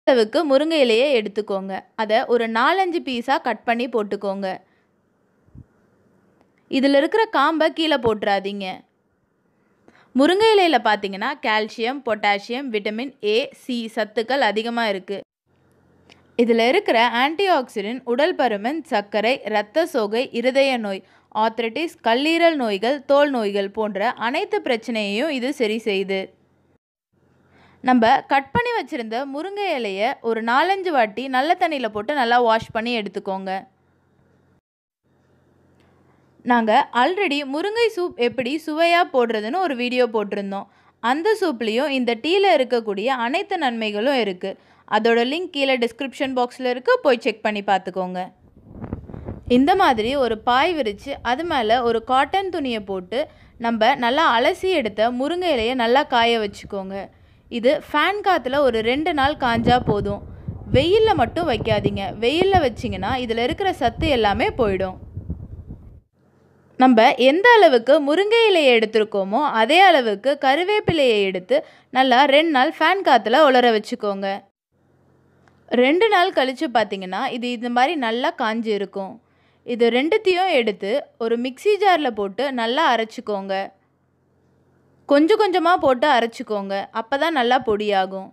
அளவுக்கு முருங்கை இலையை எடுத்துக்கோங்க அதை ஒரு நாலஞ்சு பீஸாக கட் பண்ணி போட்டுக்கோங்க இதில் இருக்கிற காம்பை கீழே போட்டுறாதீங்க முருங்கை இலையில் பார்த்தீங்கன்னா calcium potassium vitamin A C சத்துக்கள் அதிகமாக இருக்குது இதில் இருக்கிற ஆன்டி ஆக்சிடென்ட் உடல் பருமன் சர்க்கரை இரத்த சோகை இருதய நோய் ஆத்ரட்டிஸ் கல்லீரல் நோய்கள் தோல் நோய்கள் போன்ற அனைத்து பிரச்சனையையும் இது சரி செய்யுது நம்ம கட் பண்ணி வச்சுருந்த முருங்கை இலையை ஒரு நாலஞ்சு வாட்டி நல்ல தண்ணியில் போட்டு நல்லா வாஷ் பண்ணி எடுத்துக்கோங்க நாங்கள் ஆல்ரெடி முருங்கை சூப் எப்படி சுவையாக போடுறதுன்னு ஒரு வீடியோ போட்டிருந்தோம் அந்த சூப்லேயும் இந்த டீயில் இருக்கக்கூடிய அனைத்து நன்மைகளும் இருக்குது அதோட லிங்க் கீழே டிஸ்கிரிப்ஷன் பாக்ஸில் இருக்குது போய் செக் பண்ணி பார்த்துக்கோங்க இந்த மாதிரி ஒரு பாய் விரித்து அது மேலே ஒரு காட்டன் துணியை போட்டு நம்ம நல்லா அலசி எடுத்த முருங்கை இலையை நல்லா காய வச்சுக்கோங்க இது ஃபேன் காற்றுல ஒரு ரெண்டு நாள் காஞ்சா போதும் வெயிலில் மட்டும் வைக்காதீங்க வெயிலில் வச்சிங்கன்னா இதில் இருக்கிற சத்து எல்லாமே போயிடும் நம்ம எந்த அளவுக்கு முருங்கை இலையை எடுத்திருக்கோமோ அதே அளவுக்கு கருவேப்பிலையை எடுத்து நல்லா ரெண்டு நாள் ஃபேன் காற்றுல உலர வச்சுக்கோங்க ரெண்டு நாள் கழித்து பார்த்தீங்கன்னா இது இந்த மாதிரி நல்லா காஞ்சி இருக்கும் இது ரெண்டுத்தையும் எடுத்து ஒரு மிக்சி ஜாரில் போட்டு நல்லா அரைச்சிக்கோங்க கொஞ்சம் கொஞ்சமாக போட்டு அரைச்சிக்கோங்க அப்போ தான் நல்லா பொடியாகும்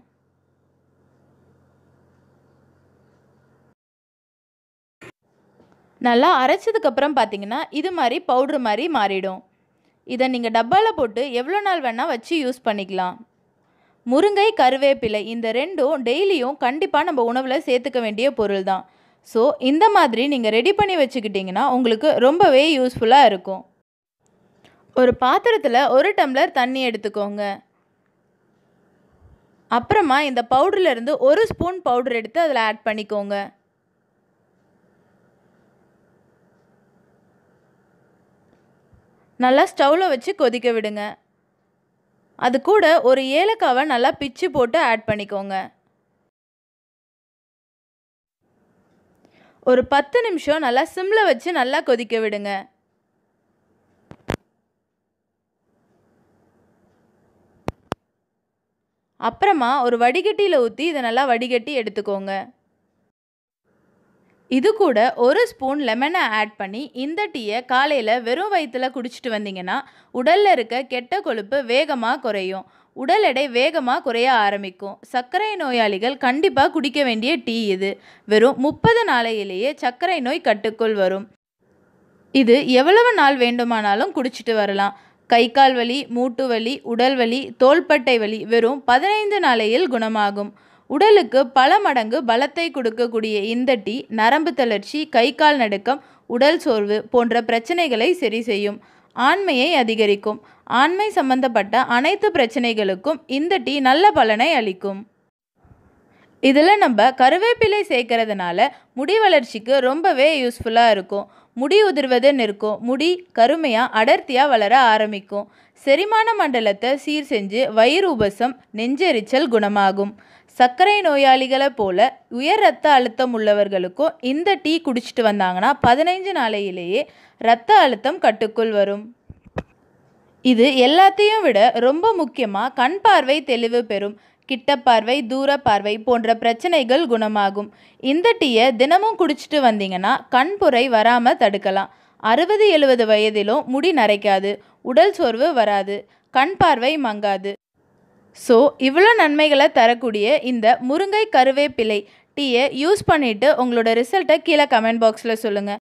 நல்லா அரைச்சதுக்கப்புறம் பார்த்தீங்கன்னா இது மாதிரி பவுட்ரு மாதிரி மாறிடும் இதை நீங்கள் டப்பாவில் போட்டு எவ்வளோ நாள் வேணால் வச்சு யூஸ் பண்ணிக்கலாம் முருங்கை கருவேப்பிலை இந்த ரெண்டும் டெய்லியும் கண்டிப்பாக நம்ம உணவில் சேர்த்துக்க வேண்டிய பொருள் தான் ஸோ இந்த மாதிரி நீங்கள் ரெடி பண்ணி வச்சுக்கிட்டிங்கன்னா உங்களுக்கு ரொம்பவே யூஸ்ஃபுல்லாக இருக்கும் ஒரு பாத்திரத்தில் ஒரு டம்ளர் தண்ணி எடுத்துக்கோங்க அப்புறமா இந்த பவுடர்லேருந்து ஒரு ஸ்பூன் பவுடர் எடுத்து அதில் ஆட் பண்ணிக்கோங்க நல்லா ஸ்டவ்வில் வச்சு கொதிக்க விடுங்க அது கூட ஒரு ஏலக்காவை நல்லா பிச்சு போட்டு ஆட் பண்ணிக்கோங்க ஒரு பத்து நிமிஷம் நல்லா சிம்மில் வச்சு நல்லா கொதிக்க விடுங்க அப்புறமா ஒரு வடிகட்டியில் ஊற்றி இதை நல்லா வடிகட்டி எடுத்துக்கோங்க இது கூட ஒரு ஸ்பூன் லெமனை ஆட் பண்ணி இந்த டீயை காலையில் வெறும் வயிற்றில் குடிச்சிட்டு வந்தீங்கன்னா உடலில் இருக்க கெட்ட கொழுப்பு வேகமாக குறையும் உடல் எடை வேகமாக குறைய ஆரம்பிக்கும் சர்க்கரை நோயாளிகள் கண்டிப்பாக குடிக்க வேண்டிய டீ இது வெறும் முப்பது நாளையிலேயே சர்க்கரை நோய் கட்டுக்குள் வரும் இது எவ்வளவு நாள் வேண்டுமானாலும் குடிச்சிட்டு வரலாம் கை கால் வலி மூட்டு வலி உடல் வலி தோள்பட்டை வலி வெறும் பதினைந்து நாளையில் குணமாகும் உடலுக்கு பல மடங்கு பலத்தை கொடுக்கக்கூடிய இந்த டீ நரம்பு தளர்ச்சி கை கால் நடுக்கம் உடல் சோர்வு போன்ற பிரச்சனைகளை சரி செய்யும் ஆண்மையை அதிகரிக்கும் ஆண்மை சம்பந்தப்பட்ட அனைத்து பிரச்சனைகளுக்கும் இந்த டீ நல்ல பலனை அளிக்கும் இதில் நம்ம கருவேப்பிலை சேர்க்கறதுனால முடி வளர்ச்சிக்கு ரொம்பவே யூஸ்ஃபுல்லாக இருக்கும் முடி உதிர்வது நிற்கும் முடி கருமையாக அடர்த்தியாக வளர ஆரம்பிக்கும் செரிமான மண்டலத்தை சீர் செஞ்சு வயிறு உபசம் நெஞ்செரிச்சல் குணமாகும் சர்க்கரை நோயாளிகளை போல உயர் ரத்த அழுத்தம் உள்ளவர்களுக்கும் இந்த டீ குடிச்சிட்டு வந்தாங்கன்னா பதினைஞ்சு நாளையிலேயே ரத்த அழுத்தம் கட்டுக்குள் வரும் இது எல்லாத்தையும் விட ரொம்ப முக்கியமாக கண் பார்வை தெளிவு பெறும் கிட்ட பார்வை தூர பார்வை போன்ற பிரச்சனைகள் குணமாகும் இந்த டீயை தினமும் குடிச்சிட்டு வந்தீங்கன்னா கண்புரை வராமல் தடுக்கலாம் அறுபது எழுபது வயதிலும் முடி நரைக்காது உடல் சோர்வு வராது கண் பார்வை மங்காது ஸோ இவ்வளோ நன்மைகளை தரக்கூடிய இந்த முருங்கை கருவேப்பிலை டீயை யூஸ் பண்ணிவிட்டு உங்களோட ரிசல்ட்டை கீழே கமெண்ட் பாக்ஸில் சொல்லுங்கள்